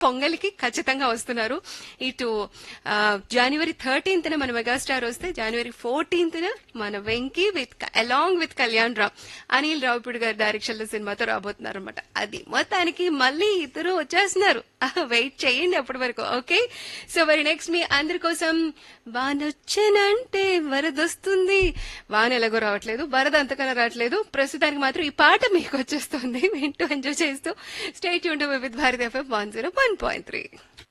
పొంగల్కి ఖచ్చితంగా వస్తున్నారు ఇటు ఆ, జనవరి థర్టీన్త్ మన మెగాస్టార్ వస్తే జనవరి ఫోర్టీన్త్ మన Venky with along with Kalyan Ram Anil Ravipudi గారి డైరెక్షన్ లో సినిమాతో రాబోతున్నారు అనమాట అది మొత్తానికి మళ్ళీ ఇద్దరు వచ్చేస్తున్నారు వెయిట్ చేయండి అప్పటి వరకు ఓకే సో మరి నెక్స్ట్ మీ అందరి కోసం వానొచ్చానంటే వరదొస్తుంది వాన ఎలాగో రావట్లేదు వరద అంతకన్నా రావట్లేదు ప్రస్తుతానికి మాత్రం ఈ పాట మీకు వచ్చేస్తుంది వింటూ ఎంజాయ్ చేస్తూ స్టేట్ యూన్ with Bharathi FM one zero one point three